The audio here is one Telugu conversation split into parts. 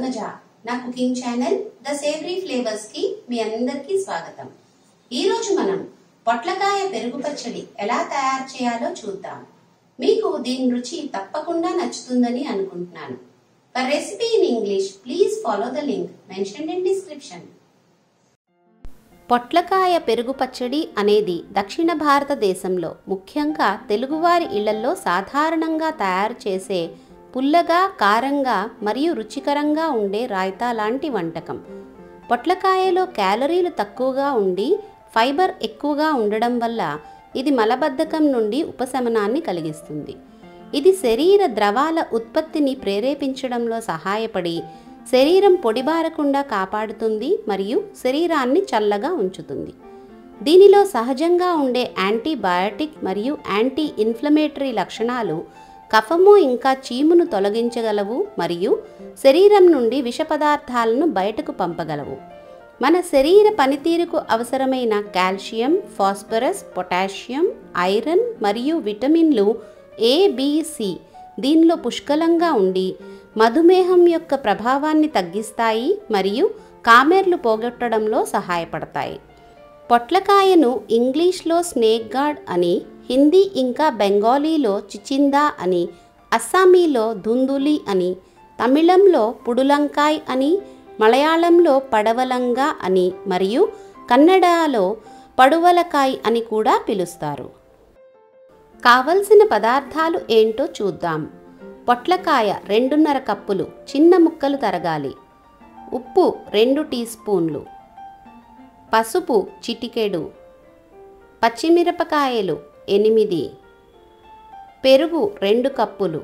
పద్మజ నా cooking channel the savoury flavours కి మీ అందరికీ స్వాగతం ఈ రోజు మనం పొట్లకాయ పెరుగు పచ్చడి ఎలా తయారు చేయాలో చూద్దాం మీకు దీని రుచి తప్పకుండా నచ్చుతుందని అనుకుంటున్నాను for recipe in English please follow the link mention in description పొట్లకాయ పెరుగు పచ్చడి అనేది దక్షిణ భారతదేశంలో ముఖ్యంగా తెలుగువారి ఇళ్లలో సాధారణంగా తయారు చేసే పుల్లగా కారంగా మరియు రుచికరంగా ఉండే రాయితా లాంటి వంటకం పొట్లకాయలో క్యాలరీలు తక్కువగా ఉండి ఫైబర్ ఎక్కువగా ఉండడం వల్ల ఇది మలబద్ధకం నుండి ఉపశమనాన్ని కలిగిస్తుంది ఇది శరీర ద్రవాల ఉత్పత్తిని ప్రేరేపించడంలో సహాయపడి శరీరం పొడిబారకుండా కాపాడుతుంది మరియు శరీరాన్ని చల్లగా ఉంచుతుంది దీనిలో సహజంగా ఉండే యాంటీబయాటిక్ మరియు యాంటీ ఇన్ఫ్లమేటరీ లక్షణాలు కఫము ఇంకా చీమును తొలగించగలవు మరియు శరీరం నుండి విష పదార్థాలను బయటకు పంపగలవు మన శరీర పనితీరుకు అవసరమైన కాల్షియం ఫాస్ఫరస్ పొటాషియం ఐరన్ మరియు విటమిన్లు ఏబిసి దీనిలో పుష్కలంగా ఉండి మధుమేహం యొక్క ప్రభావాన్ని తగ్గిస్తాయి మరియు కామెర్లు పోగొట్టడంలో సహాయపడతాయి పొట్లకాయను ఇంగ్లీష్లో స్నేక్ గార్డ్ అని హిందీ ఇంకా బెంగాలీలో చిచిందా అని అస్సామీలో ధుందులి అని తమిళంలో పుడులంకాయ్ అని మలయాళంలో పడవలంగా అని మరియు కన్నడలో పడువలకాయ్ అని కూడా పిలుస్తారు కావలసిన పదార్థాలు ఏంటో చూద్దాం పొట్లకాయ రెండున్నర కప్పులు చిన్న ముక్కలు తరగాలి ఉప్పు రెండు టీ స్పూన్లు పసుపు చిటికెడు పచ్చిమిరపకాయలు ఎనిమిది పెరుగు రెండు కప్పులు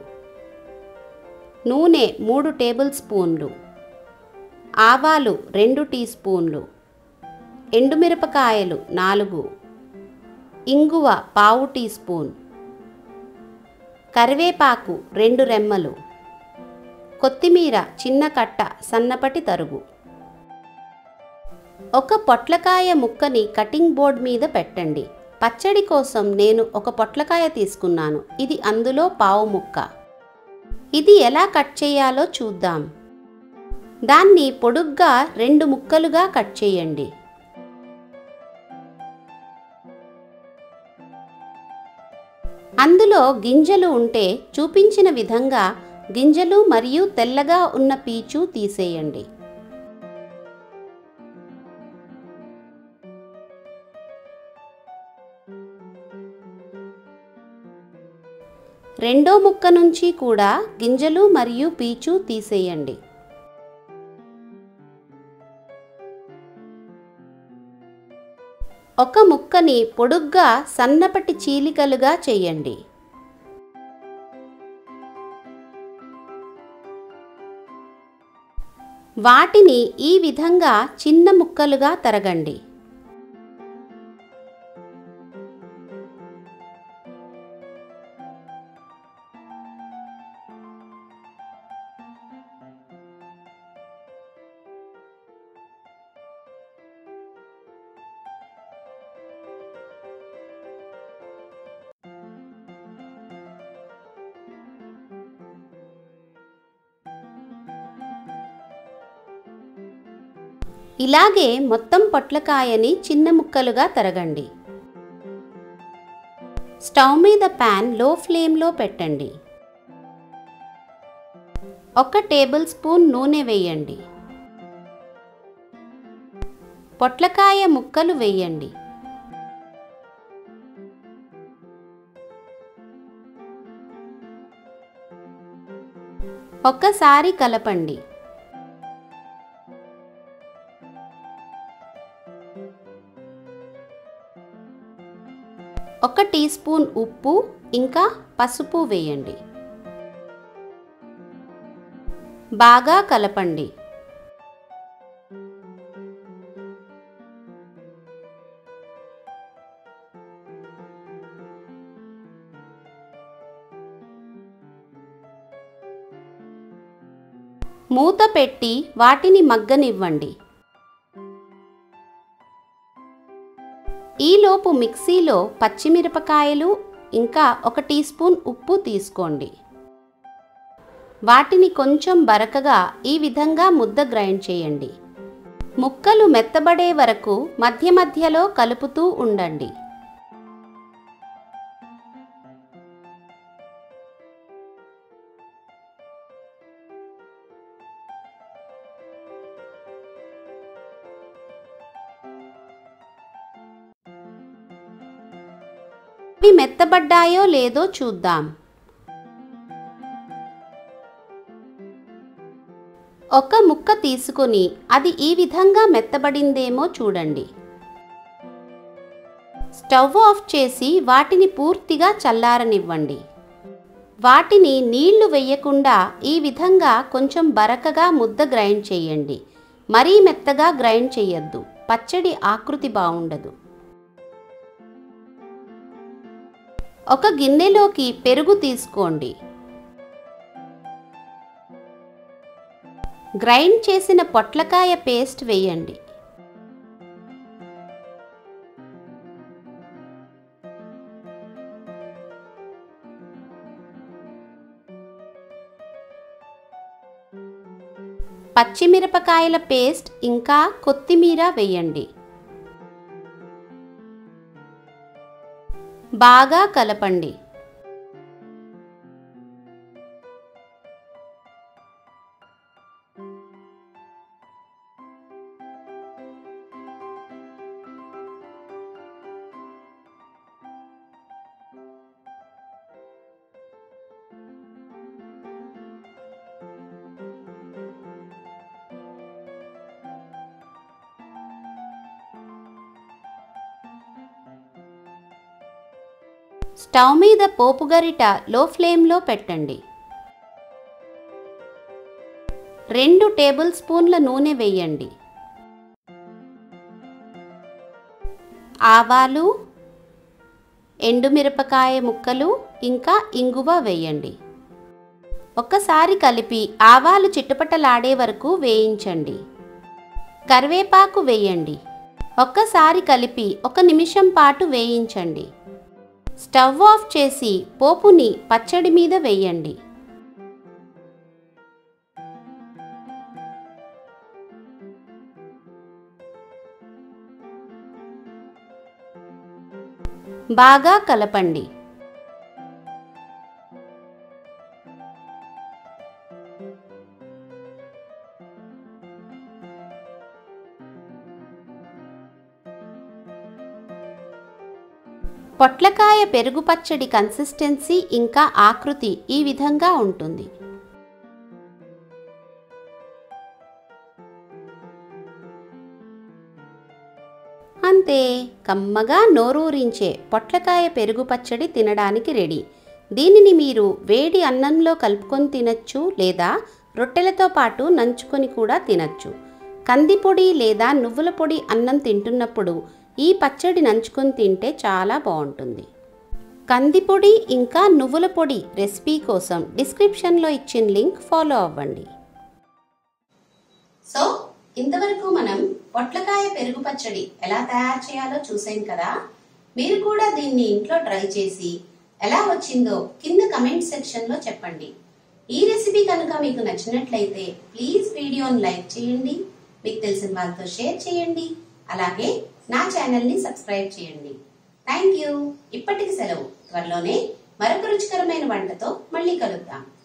నూనె మూడు టేబుల్ స్పూన్లు ఆవాలు రెండు టీ స్పూన్లు ఎండుమిరపకాయలు నాలుగు ఇంగువ పావు టీ స్పూన్ కరివేపాకు రెండు రెమ్మలు కొత్తిమీర చిన్న కట్ట సన్నపటి తరుగు ఒక పొట్లకాయ ముక్కని కటింగ్ బోర్డ్ మీద పెట్టండి పచ్చడి కోసం నేను ఒక పొట్లకాయ తీసుకున్నాను ఇది అందులో పావు ముక్క ఇది ఎలా కట్ చేయాలో చూద్దాం దాన్ని పొడుగ్గా రెండు ముక్కలుగా కట్ చేయండి అందులో గింజలు ఉంటే చూపించిన విధంగా గింజలు మరియు తెల్లగా ఉన్న పీచు తీసేయండి రెండో ముక్క నుంచి కూడా గింజలు మరియు పీచు తీసేయండి ఒక ముక్కని పొడుగ్గా సన్నపటి చీలికలుగా చేయండి వాటిని ఈ విధంగా చిన్న ముక్కలుగా తరగండి ఇలాగే మొత్తం పొట్లకాయని చిన్న ముక్కలుగా తరగండి స్టవ్ మీద ప్యాన్ లో ఫ్లేమ్లో పెట్టండి ఒక టేబుల్ స్పూన్ నూనె వేయండి పొట్లకాయ ముక్కలు వేయండి ఒక్కసారి కలపండి ఒక టీ స్పూన్ ఉప్పు ఇంకా పసుపు వేయండి బాగా కలపండి మూత పెట్టి వాటిని మగ్గనివ్వండి ఈలోపు మిక్సీలో పచ్చిమిరపకాయలు ఇంకా ఒక టీ స్పూన్ ఉప్పు తీసుకోండి వాటిని కొంచెం బరకగా ఈ విధంగా ముద్ద గ్రైండ్ చేయండి ముక్కలు మెత్తబడే వరకు మధ్య మధ్యలో కలుపుతూ ఉండండి అవి మెత్తబడ్డాయో లేదో చూద్దాం ఒక ముక్క తీసుకొని అది ఈ విధంగా మెత్తబడిందేమో చూడండి స్టవ్ ఆఫ్ చేసి వాటిని పూర్తిగా చల్లారనివ్వండి వాటిని నీళ్లు వేయకుండా ఈ విధంగా కొంచెం బరకగా ముద్ద గ్రైండ్ చేయండి మరీ మెత్తగా గ్రైండ్ చేయొద్దు పచ్చడి ఆకృతి బాగుండదు ఒక గిన్నెలోకి పెరుగు తీసుకోండి గ్రైండ్ చేసిన పొట్లకాయ పేస్ట్ వేయండి పచ్చిమిరపకాయల పేస్ట్ ఇంకా కొత్తిమీర వేయండి బాగా కలపండి స్టవ్ మీద పోపు గరిట లో ఫ్లేమ్లో పెట్టండి రెండు టేబుల్ స్పూన్ల నూనె వేయండి ఆవాలు ఎండుమిరపకాయ ముక్కలు ఇంకా ఇంగువ వేయండి ఒక్కసారి కలిపి ఆవాలు చిట్టుపట్టలాడే వరకు వేయించండి కరివేపాకు వేయండి ఒక్కసారి కలిపి ఒక నిమిషం పాటు వేయించండి స్టవ్ ఆఫ్ చేసి పోపుని పచ్చడి మీద వేయండి బాగా కలపండి పొట్లకాయ పెరుగు పచ్చడి కన్సిస్టెన్సీ ఇంకా ఆకృతి ఈ విధంగా ఉంటుంది అంతే కమ్మగా నోరూరించే పొట్లకాయ పెరుగు పచ్చడి తినడానికి రెడీ దీనిని మీరు వేడి అన్నంలో కలుపుకొని తినచ్చు లేదా రొట్టెలతో పాటు నంచుకొని కూడా తినచ్చు కందిపొడి లేదా నువ్వుల పొడి అన్నం తింటున్నప్పుడు ఈ పచ్చడి నంచుకొని తింటే చాలా బాగుంటుంది కందిపొడి ఇంకా నువ్వుల పొడి రెసిపీ కోసం డిస్క్రిప్షన్లో ఇచ్చిన లింక్ ఫాలో అవ్వండి సో ఇంతవరకు మనం పొట్లకాయ పెరుగు పచ్చడి ఎలా తయారు చేయాలో చూసాం కదా మీరు కూడా దీన్ని ఇంట్లో ట్రై చేసి ఎలా వచ్చిందో కింద కమెంట్ సెక్షన్ లో చెప్పండి ఈ రెసిపీ కనుక మీకు నచ్చినట్లయితే ప్లీజ్ వీడియోని లైక్ చేయండి మీకు తెలిసిన వాళ్ళతో షేర్ చేయండి అలాగే నా ఛానల్ ని సబ్స్క్రైబ్ చేయండి థ్యాంక్ యూ ఇప్పటికి సెలవు త్వరలోనే మరొక రుచికరమైన వంటతో మళ్ళీ కలుద్దాం